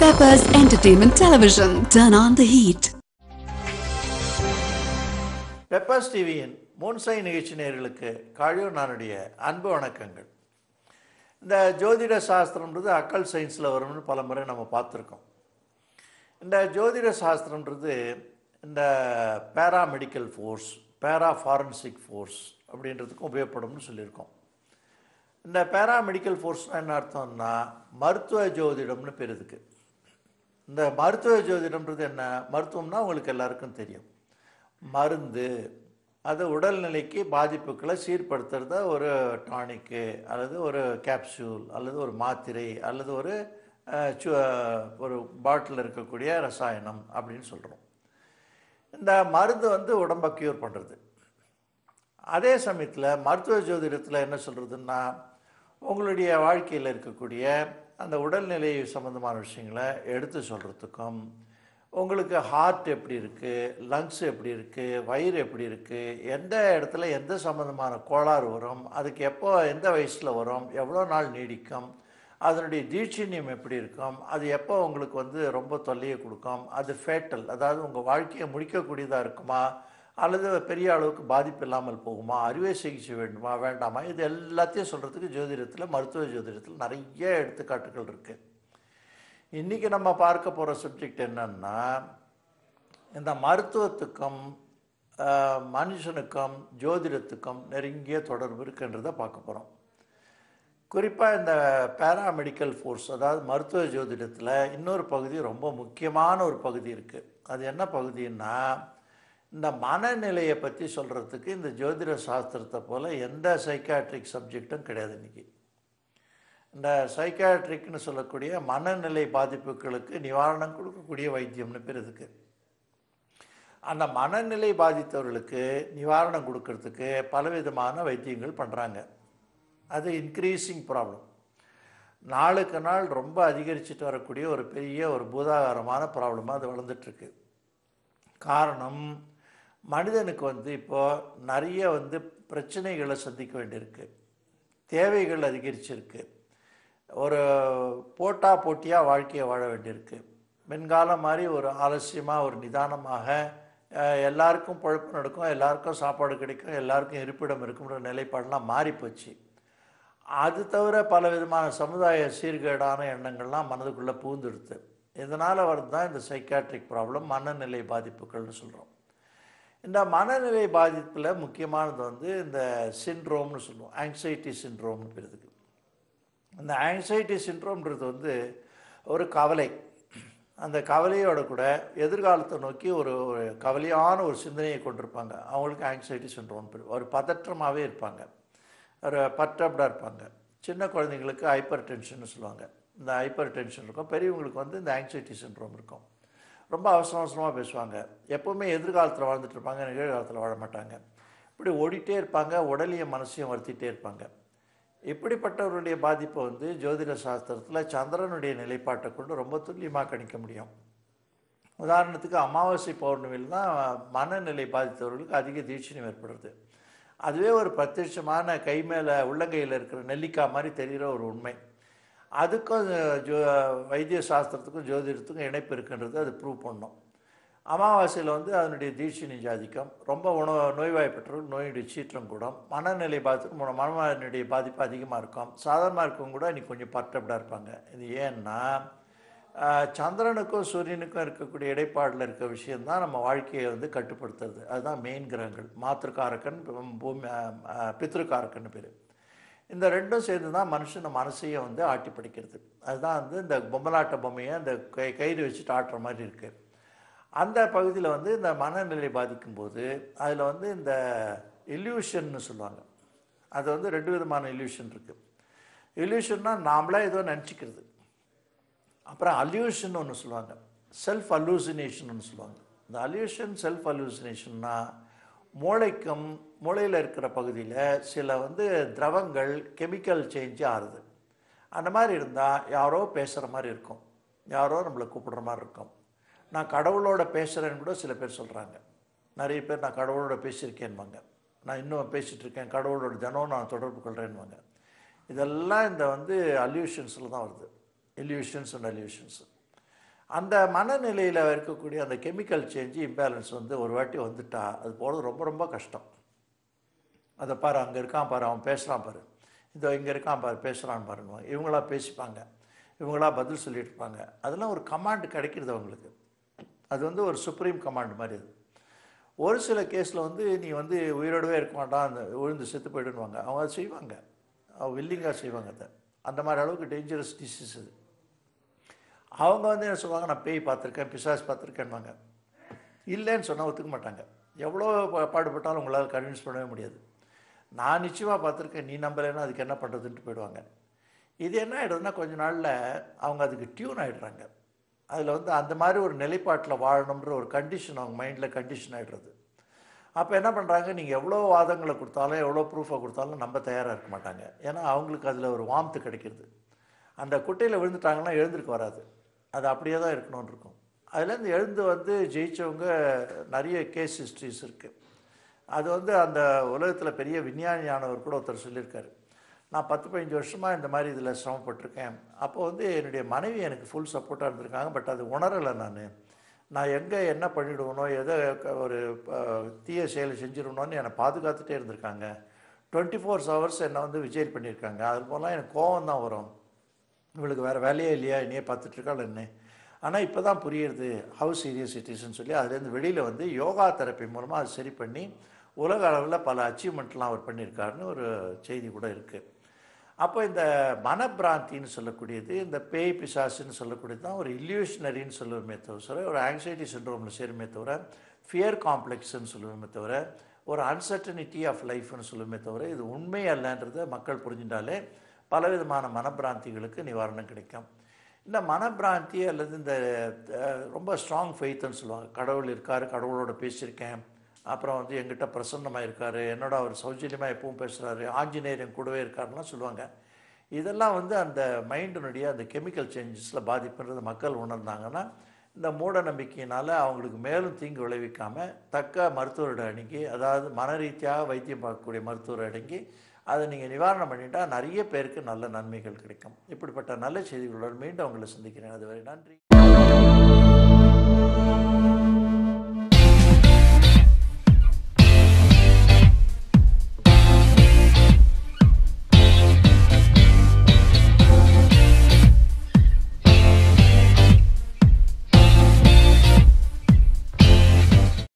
Peppers Entertainment Television. Turn on the heat. Peppers டிவியின் மூன்சை நிகழ்ச்சி நேயர்களுக்கு காழியூர் நானுடைய அன்பு வணக்கங்கள் இந்த ஜோதிட சாஸ்திரம்ன்றது அக்கல் சயின்ஸில் வரும்னு பல முறை நம்ம பார்த்துருக்கோம் இந்த ஜோதிட சாஸ்திரம்ன்றது இந்த paramedical force para forensic force அப்படின்றதுக்கும் உபயோகப்படும்னு சொல்லியிருக்கோம் இந்த பேராமெடிக்கல் ஃபோர்ஸ்னால் என்ன அர்த்தம்னா மருத்துவ ஜோதிடம்னு பேர் இதுக்கு இந்த மருத்துவ ஜோதிடம்ன்றது என்ன மருத்துவம்னா உங்களுக்கு எல்லாருக்கும் தெரியும் மருந்து அது உடல்நிலைக்கு பாதிப்புகளை சீர்படுத்துறத ஒரு டானிக்கு அல்லது ஒரு கேப்சூல் அல்லது ஒரு மாத்திரை அல்லது ஒரு அஹ், சு- ஒரு பாட்டில் இருக்கக்கூடிய ரசாயனம் அப்படின்னு சொல்கிறோம் இந்த மருந்து வந்து உடம்பை க்யூர் பண்ணுறது அதே சமயத்தில் மருத்துவ ஜோதிடத்தில் என்ன சொல்கிறதுன்னா உங்களுடைய வாழ்க்கையில் இருக்கக்கூடிய அந்த உடல்நிலை சம்மந்தமான விஷயங்களை எடுத்து சொல்கிறதுக்கும் உங்களுக்கு ஹார்ட் எப்படி இருக்குது லங்ஸ் எப்படி இருக்குது வயிறு எப்படி இருக்குது எந்த இடத்துல எந்த சம்மந்தமான கோளாறு வரும் அதுக்கு எப்போ எந்த வயசில் வரும் எவ்வளோ நாள் நீடிக்கும் அதனுடைய தீட்சண்யம் எப்படி இருக்கும் அது எப்போ உங்களுக்கு வந்து ரொம்ப தொல்லையை கொடுக்கும் அது ஃபேட்டல் அதாவது உங்கள் வாழ்க்கையை முடிக்கக்கூடியதாக இருக்குமா அல்லது பெரிய அளவுக்கு பாதிப்பு இல்லாமல் போகுமா அறுவை சிகிச்சை வேண்டுமா வேண்டாமா இது எல்லாத்தையும் சொல்கிறதுக்கு ஜோதிடத்தில் மருத்துவ ஜோதிடத்தில் நிறைய எடுத்துக்காட்டுகள் இருக்குது இன்றைக்கி நம்ம பார்க்க போகிற சப்ஜெக்ட் என்னன்னா இந்த மருத்துவத்துக்கும் ஆஹ், மனுஷனுக்கும் ஜோதிடத்துக்கும் நெருங்கிய தொடர்பு இருக்குன்றதை பார்க்க போகிறோம் குறிப்பாக இந்த பேராமெடிக்கல் ஃபோர்ஸ் அதாவது மருத்துவ ஜோதிடத்தில் இன்னொரு பகுதி ரொம்ப முக்கியமான ஒரு பகுதி இருக்குது அது என்ன பகுதின்னா இந்த மனநிலையை பற்றி சொல்கிறதுக்கு இந்த ஜோதிட சாஸ்திரத்தை போல் எந்த சைக்காட்ரிக் சப்ஜெக்டும் கிடையாது இன்னைக்கு இந்த சைக்காட்ரிக்னு சொல்லக்கூடிய மனநிலை பாதிப்புகளுக்கு நிவாரணம் கொடுக்கக்கூடிய வைத்தியம்னு பேர் இதுக்கு அந்த மனநிலை பாதித்தவர்களுக்கு நிவாரணம் கொடுக்கறதுக்கு பலவிதமான வைத்தியங்கள் பண்ணுறாங்க அது இன்க்ரீசிங் ப்ராப்ளம் நாளுக்கு நாள் ரொம்ப அதிகரிச்சுட்டு வரக்கூடிய ஒரு பெரிய ஒரு பூதாகாரமான ப்ராப்ளமாக அது வளர்ந்துட்டுருக்கு காரணம் மனிதனுக்கு வந்து இப்போ நிறைய வந்து பிரச்சனைகளை சந்திக்க வேண்டியிருக்கு தேவைகள் அதிகரிச்சிருக்கு ஒரு போட்டா போட்டியாக வாழ்க்கையை வாழ வேண்டியிருக்கு முன்காலம் மாதிரி ஒரு ஆலசியமாக ஒரு நிதானமாக அஹ், எல்லாருக்கும் பொழப்பு நடக்கும் எல்லாருக்கும் சாப்பாடு கிடைக்கும் எல்லாருக்கும் இருப்பிடம் இருக்கும்ன்ற நிலைப்பாடெல்லாம் மாறி போச்சு அது தவிர பல விதமான சமுதாய சீர்கேடான எண்ணங்கள்லாம் மனதுக்குள்ளே பூந்துடுது இதனால் வரது தான் இந்த சைக்காட்ரிக் ப்ராப்ளம் மனநிலை பாதிப்புகள்னு சொல்கிறோம் இந்த மனநிலை பாதிப்பில் முக்கியமானது வந்து இந்த சிண்ட்ரோம்னு சொல்லுவோம் ஆங்ஸைட்டி சிண்ட்ரோம்னு பேர் இதுக்கு அந்த ஆங்ஸைட்டி சிண்ட்ரோம்ன்றது வந்து ஒரு கவலை அந்த கவலையோட கூட எதிர்காலத்தை நோக்கி ஒரு ஒரு கவலையான ஒரு சிந்தனையை கொண்டிருப்பாங்க அவங்களுக்கு ஆங்ஸைட்டி சிண்ட்ரோம் பேர் ஒரு பதற்றமாகவே இருப்பாங்க ஒரு பற்றப்டாக இருப்பாங்க சின்ன குழந்தைங்களுக்கு ஹைப்பர் டென்ஷன் சொல்லுவாங்க இந்த ஹைப்பர் டென்ஷன் இருக்கும் பெரியவங்களுக்கு வந்து இந்த ஆங்ஸைட்டி சிண்ட்ரோம் இருக்கும் ரொம்ப அவசர அவசரமாக பேசுவாங்க எப்போவுமே எதிர்காலத்தில் வாழ்ந்துட்டு இருப்பாங்க நிகழ்காலத்தில் வாழ மாட்டாங்க இப்படி ஓடிட்டே இருப்பாங்க உடலையும் மனசையும் வருத்திட்டே இருப்பாங்க இப்படிப்பட்டவருடைய பாதிப்பை வந்து ஜோதிட சாஸ்திரத்தில் சந்திரனுடைய நிலைப்பாட்டை கொண்டு ரொம்ப துல்லியமாக கணிக்க முடியும் உதாரணத்துக்கு அமாவாசை பௌர்ணமியில் தான் மனநிலை பாதித்தவர்களுக்கு அதிக தீட்சணம் ஏற்படுறது அதுவே ஒரு பிரத்யட்சமான கை மேலே உள்ளங்கையில் இருக்கிற நெல்லிக்காய் மாதிரி தெரிகிற ஒரு உண்மை அதுக்கும் ஜோ வைத்திய சாஸ்திரத்துக்கும் ஜோதிடத்துக்கும் இணைப்பு இருக்குன்றது அது ப்ரூவ் பண்ணோம் அமாவாசையில் வந்து அதனுடைய தீட்சிணி ஜாதிக்கம் ரொம்ப உணவு நோய்வாய்ப்பட்டவர்கள் நோயுடைய சீற்றம் கூடும் மனநிலை பாதிப்பு மன- மனநிலையுடைய பாதிப்பு அதிகமாக இருக்கும் சாதாரணமாக இருக்கவங்க கூட இன்னைக்கு கொஞ்சம் பர்டப்டாக இருப்பாங்க இது ஏன்னா ஆஹ், சந்திரனுக்கும் சூரியனுக்கும் இருக்கக்கூடிய இடைப்பாடில் இருக்க விஷயம்தான் நம்ம வாழ்க்கையை வந்து கட்டுப்படுத்துறது அதுதான் மெயின் கிரகங்கள் மாத்திருக்காரக்கன் பூமி ஆஹ், ஆஹ், பித்ருக்காரக்கன் பேர் இந்த ரெண்டும் சேர்ந்து தான் மனுஷன் மனசையே வந்து ஆட்டி படிக்கிறது அதுதான் வந்து இந்த பொம்மலாட்ட பொம்மையை அந்த கை கயிறு வச்சுட்டு ஆட்டுற மாதிரி இருக்குது அந்த பகுதியில் வந்து இந்த மனநிலை பாதிக்கும்போது அதில் வந்து இந்த இல்யூஷன்னு சொல்லுவாங்க அது வந்து ரெண்டு விதமான இல்யூஷன் இருக்குது இல்யூஷன்னா நாமளே ஏதோ நினச்சிக்கிறது அப்புறம் அல்யூஷன் ஒன்று சொல்லுவாங்க செல்ஃப் அலூசினேஷன் ஒன்று சொல்லுவாங்க இந்த அல்யூஷன் செல்ஃப் அலூசினேஷன்னா மூளைக்கும் மூளையில் இருக்கிற பகுதியில் சில வந்து திரவங்கள் கெமிக்கல் சேஞ்ச் ஆகுது அந்த மாதிரி இருந்தால் யாரோ பேசுகிற மாதிரி இருக்கும் யாரோ நம்மளை கூப்பிடுற மாதிரி இருக்கும் நான் கடவுளோட பேசுகிறேன்னு கூட சில பேர் சொல்கிறாங்க நிறைய பேர் நான் கடவுளோட பேசியிருக்கேன்பாங்க நான் இன்னும் பேசிகிட்டு இருக்கேன் கடவுளோட தினம் நான் தொடர்பு கொள்கிறேன்பாங்க இதெல்லாம் இந்த வந்து அல்யூஷன்ஸில் தான் வருது இல்யூஷன்ஸ் அண்ட் அல்யூஷன்ஸ் அந்த மனநிலையில் இருக்கக்கூடிய அந்த கெமிக்கல் சேஞ்சு இம்பேலன்ஸ் வந்து ஒரு வாட்டி வந்துட்டா அது போகிறது ரொம்ப ரொம்ப கஷ்டம் அதை பாரு அங்கே இருக்கான் பாரு அவன் பேசுகிறான் பாரு இதோ இங்கே இருக்கான் பாரு பேசுகிறான் பாருங்க இவங்களா பேசிப்பாங்க இவங்களா பதில் சொல்லிட்டு இருப்பாங்க அதெல்லாம் ஒரு கமாண்ட் கிடைக்கிறது அவங்களுக்கு அது வந்து ஒரு சுப்ரீம் கமாண்ட் மாதிரி அது ஒரு சில கேஸில் வந்து நீ வந்து உயிரோடவே இருக்க மாட்டான் அந்த விழுந்து செத்து போயிடுவாங்க அவங்க அதை செய்வாங்க அவங்க வில்லிங்காக செய்வாங்க அதை அந்த மாதிரி அளவுக்கு டேஞ்சரஸ் டிசீஸ் அது அவங்க வந்து என்ன சொல்லுவாங்க நான் பேய் பார்த்துருக்கேன் பிசாஸ் பார்த்துருக்கேன்வாங்க இல்லைன்னு சொன்னால் ஒத்துக்க மாட்டாங்க எவ்வளோ பா- பாடுபட்டாலும் உங்களால் கன்வின்ஸ் பண்ணவே முடியாது நான் நிச்சயமாக பார்த்துருக்கேன் நீ நம்பலைன்னா அதுக்கு என்ன பண்ணுறதுன்ட்டு போயிடுவாங்க இது என்ன ஆகிடுதுன்னா கொஞ்ச நாளில் அவங்க அதுக்கு டியூன் ஆகிடுறாங்க அதில் வந்து அந்த மாதிரி ஒரு நிலைப்பாட்டில் வாழணுன்ற ஒரு கண்டிஷன் அவங்க மைண்டில் கண்டிஷன் ஆகிடுறது அப்போ என்ன பண்ணுறாங்க நீங்கள் எவ்வளோ வாதங்களை கொடுத்தாலும் எவ்வளோ ப்ரூஃபை கொடுத்தாலும் நம்ப தயாராக இருக்க மாட்டாங்க ஏன்னா அவங்களுக்கு அதில் ஒரு வார்ம்த்து கிடைக்கிறது அந்த குட்டையில் விழுந்துட்டாங்கன்னா எழுந்திருக்க வராது அது அப்படியே தான் இருக்கணும்னு இருக்கும் அதுலேருந்து எழுந்து வந்து ஜெயிச்சவங்க நிறைய கேஸ் ஹிஸ்ட்ரிஸ் இருக்குது அது வந்து அந்த உலகத்தில் பெரிய விஞ்ஞானியானவர் கூட ஒருத்தர் சொல்லியிருக்காரு நான் பத்து பதினஞ்சு வருஷமாக இந்த மாதிரி இதில் சிரமப்பட்டிருக்கேன் அப்போ வந்து என்னுடைய மனைவி எனக்கு ஃபுல் சப்போர்ட்டாக இருந்திருக்காங்க பட் அது உணரலை நான் நான் எங்கே என்ன பண்ணிடுவனோ எதை க- ஒரு அஹ், தீய செயலை செஞ்சிடணும்னு என்னை பாதுகாத்துட்டே இருந்திருக்காங்க டுவெண்ட்டி ஃபோர் ஹவர்ஸ் என்னை வந்து விஜய் பண்ணியிருக்காங்க அது போலாம் எனக்கு கோவம் தான் வரும் இவளுக்கு வேறு வேலையே இல்லையா என்னையே பார்த்துட்டு இருக்காள் என்ன ஆனால் இப்போ தான் புரியுறது ஹவு சீரியஸ் இட் இஸ்ன்னு சொல்லி அதுலேருந்து வெளியில் வந்து யோகா தெரப்பி மூலமாக அது சரி பண்ணி உலக அளவில் பல அச்சீவ்மெண்ட்லாம் அவர் பண்ணியிருக்காருன்னு ஒரு செய்தி கூட இருக்குது அப்போ இந்த மனப்பிராந்தின்னு சொல்லக்கூடியது இந்த பேய் பிசாசுன்னு சொல்லக்கூடியது தான் ஒரு இல்யூஷனரின்னு சொல்லுவோமே தவிர ஒரு ஆங்ஸைட்டி சிண்ட்ரோமில் சேருமே தவிர ஃபியர் காம்ப்ளெக்ஸ்ன்னு சொல்லுவோமே தவிர ஒரு அன்சர்டனிட்டி ஆஃப் லைஃப்னு சொல்லுவோமே தவிர இது உண்மை அல்லன்றதை மக்கள் புரிஞ்சிட்டாலே பலவிதமான மனப்பிராந்திகளுக்கு நிவாரணம் கிடைக்கும் இந்த மனப்பிராந்தி அல்லது இந்த அஹ், ரொம்ப ஸ்ட்ராங் ஃபெய்த்துன்னு சொல்லுவாங்க கடவுள் இருக்கார் கடவுளோட பேசியிருக்கேன் அப்புறம் வந்து எங்கிட்ட பிரசன்னமாக இருக்கார் என்னோட அவர் சௌஜன்யமாக எப்பவும் பேசுகிறாரு ஆஞ்சநேயர் என் கூடவே இருக்காருலாம் சொல்லுவாங்க இதெல்லாம் வந்து அந்த மைண்டினுடைய அந்த கெமிக்கல் சேஞ்சஸில் பாதிப்புன்றது மக்கள் உணர்ந்தாங்கன்னா இந்த மூட நம்பிக்கையினால் அவங்களுக்கு மேலும் தீங்கு விளைவிக்காமல் தக்க மருத்துவரோட அணுகி அதாவது மன ரீதியாக வைத்தியம் பார்க்கக்கூடிய மருத்துவரை அணுகி அதை நீங்கள் நிவாரணம் பண்ணிட்டா நிறைய பேருக்கு நல்ல நன்மைகள் கிடைக்கும் இப்படிப்பட்ட நல்ல செய்திகளுடன் மீண்டும் உங்களை சந்திக்கிறேன் அதுவரை நன்றி